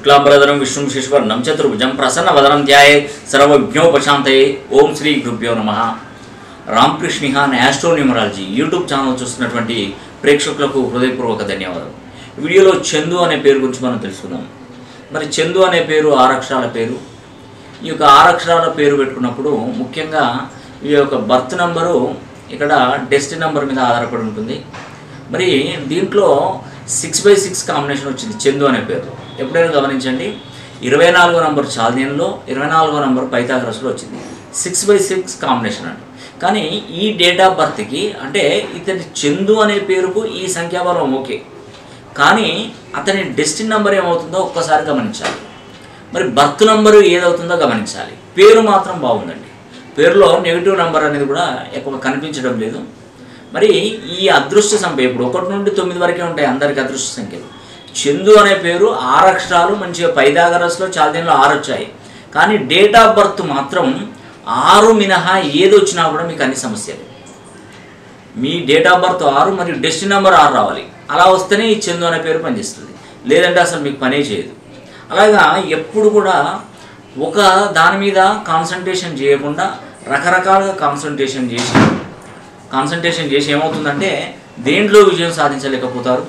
శుక్లాంబరధరం విష్ణుం శిశువర్ణం చతుర్భుజం ప్రసన్న వదనం ధ్యాయే సర్వజ్ఞోపశాంతయే ఓం శ్రీ గురుభ్యో నమ రామకృష్ణిహాన్ యాస్ట్రో న్యూమరాలజీ యూట్యూబ్ ఛానల్ చూస్తున్నటువంటి ప్రేక్షకులకు హృదయపూర్వక ధన్యవాదాలు ఈ వీడియోలో చందు అనే పేరు గురించి మనం తెలుసుకుందాం మరి చందు అనే పేరు ఆరక్షరాల పేరు ఈ యొక్క ఆరక్షరాల పేరు పెట్టుకున్నప్పుడు ముఖ్యంగా ఈ యొక్క బర్త్ నంబరు ఇక్కడ డెస్టిన్ నెంబర్ మీద ఆధారపడి ఉంటుంది మరి దీంట్లో సిక్స్ బై సిక్స్ కాంబినేషన్ వచ్చింది చందు అనే పేరు ఎప్పుడైనా గమనించండి ఇరవై నాలుగో నంబర్ చాల్దీన్లో ఇరవై నాలుగో నంబర్ పైథాగరస్లో వచ్చింది సిక్స్ బై సిక్స్ కాంబినేషన్ అంట కానీ ఈ డేట్ ఆఫ్ బర్త్కి అంటే ఇతని చందు అనే పేరుకు ఈ సంఖ్యాబలం ఓకే కానీ అతని డెస్టిన్ నెంబర్ ఏమవుతుందో ఒక్కసారి గమనించాలి మరి బర్త్ నంబరు ఏదవుతుందో గమనించాలి పేరు మాత్రం బాగుందండి పేరులో నెగిటివ్ నెంబర్ అనేది కూడా ఎక్కువ కనిపించడం లేదు మరి ఈ అదృష్ట సంఖ్య ఇప్పుడు ఒకటి నుండి తొమ్మిది వరకే ఉంటాయి అందరికి అదృష్ట సంఖ్యలు చందు అనే పేరు ఆరు అక్షరాలు మంచిగా పైదాగరస్లో చాలా దీనిలో ఆరు వచ్చాయి కానీ డేట్ ఆఫ్ బర్త్ మాత్రం ఆరు మినహా ఏది వచ్చినా కూడా మీకు అన్ని సమస్యలు మీ డేట్ ఆఫ్ బర్త్ ఆరు మరియు డెస్టిన్ నెంబర్ ఆరు రావాలి అలా వస్తేనే ఈ చందు అనే పేరు పనిచేస్తుంది లేదంటే అసలు మీకు పనే చేయదు అలాగా ఎప్పుడు కూడా ఒక దాని మీద కాన్సన్ట్రేషన్ చేయకుండా రకరకాలుగా కాన్సన్ట్రేషన్ చేసి కాన్సన్ట్రేషన్ చేసి ఏమవుతుందంటే దేంట్లో విజయం సాధించలేకపోతారు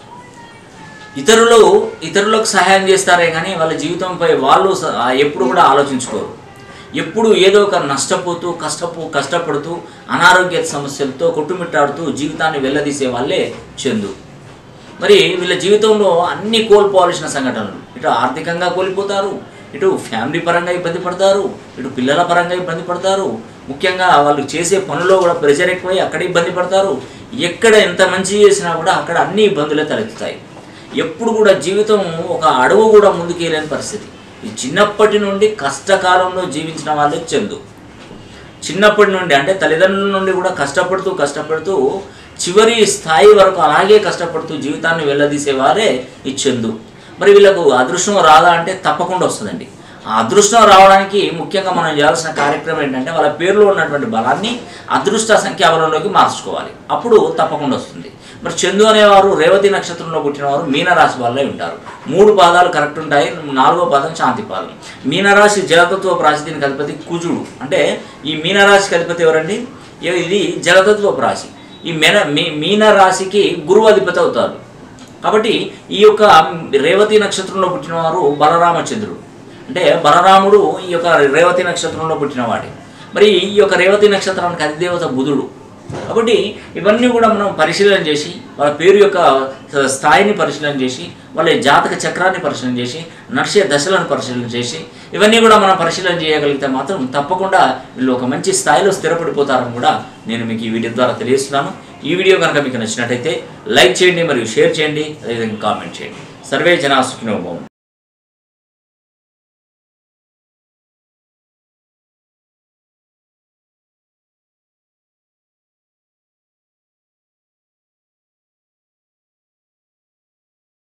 ఇతరులు ఇతరులకు సహాయం చేస్తారే కానీ వాళ్ళ జీవితంపై వాళ్ళు స- ఆ ఎప్పుడు కూడా ఆలోచించుకోరు ఎప్పుడు ఏదో ఒక నష్టపోతూ కష్టపో కష్టపడుతూ అనారోగ్య సమస్యలతో కొట్టుమిట్టాడుతూ జీవితాన్ని వెళ్ళదీసే వాళ్ళే చందు మరి వీళ్ళ జీవితంలో అన్ని కోల్పోవాల్సిన సంఘటనలు ఇటు ఆర్థికంగా కోల్పోతారు ఇటు ఫ్యామిలీ పరంగా ఇబ్బంది పడతారు ఇటు పిల్లల పరంగా ఇబ్బంది పడతారు ముఖ్యంగా వాళ్ళు చేసే పనుల్లో కూడా ప్రెషర్ ఎక్కువై అక్కడ ఇబ్బంది పడతారు ఎక్కడ ఎంత మంచి చేసినా కూడా అక్కడ అన్ని ఇబ్బందులే తలెత్తుతాయి ఎప్పుడు కూడా జీవితం ఒక అడుగు కూడా ముందుకెళ్ళని పరిస్థితి ఈ చిన్నప్పటి నుండి కష్టకాలంలో జీవించిన వాళ్ళే చందు చిన్నప్పటి నుండి అంటే తల్లిదండ్రుల నుండి కూడా కష్టపడుతూ కష్టపడుతూ చివరి స్థాయి వరకు అలాగే కష్టపడుతూ జీవితాన్ని వెళ్ళదీసేవారే ఈ చందు మరి వీళ్ళకు అదృష్టం రాదా అంటే తప్పకుండా వస్తుందండి ఆ అదృష్టం రావడానికి ముఖ్యంగా మనం చేయాల్సిన కార్యక్రమం ఏంటంటే వాళ్ళ పేరులో ఉన్నటువంటి బలాన్ని అదృష్ట సంఖ్యాబలంలోకి మార్చుకోవాలి అప్పుడు తప్పకుండా వస్తుంది మరి చందు అనేవారు రేవతి నక్షత్రంలో పుట్టినవారు మీనరాశి వాళ్ళే ఉంటారు మూడు పాదాలు కరెక్ట్ ఉంటాయి నాలుగో పాదం శాంతి పాదం మీనరాశి జలతత్వ రాశి దీనికి అధిపతి కుజుడు అంటే ఈ మీనరాశికి అధిపతి ఎవరండి ఇ- ఇది జలతత్వ రాశి ఈ మెన మీ మీన రాశికి గురువు అధిపతి అవుతారు కాబట్టి ఈ యొక్క రేవతి నక్షత్రంలో పుట్టినవారు బలరామచంద్రుడు అంటే బలరాముడు ఈ యొక్క రేవతి నక్షత్రంలో పుట్టినవాడే మరి ఈ యొక్క రేవతి నక్షత్రానికి అధిదేవత బుధుడు కాబట్టి ఇవన్నీ కూడా మనం పరిశీలన చేసి వాళ్ళ పేరు యొక్క స్థాయిని పరిశీలన చేసి వాళ్ళ జాతక చక్రాన్ని పరిశీలన చేసి నడిచే దశలను పరిశీలన చేసి ఇవన్నీ కూడా మనం పరిశీలన చేయగలిగితే మాత్రం తప్పకుండా వీళ్ళు ఒక మంచి స్థాయిలో స్థిరపడిపోతారని కూడా నేను మీకు ఈ వీడియో ద్వారా తెలియజేస్తున్నాను ఈ వీడియో కనుక మీకు నచ్చినట్టయితే లైక్ చేయండి మరియు షేర్ చేయండి అదేవిధంగా కామెంట్ చేయండి సర్వే జనా సుఖినోభవం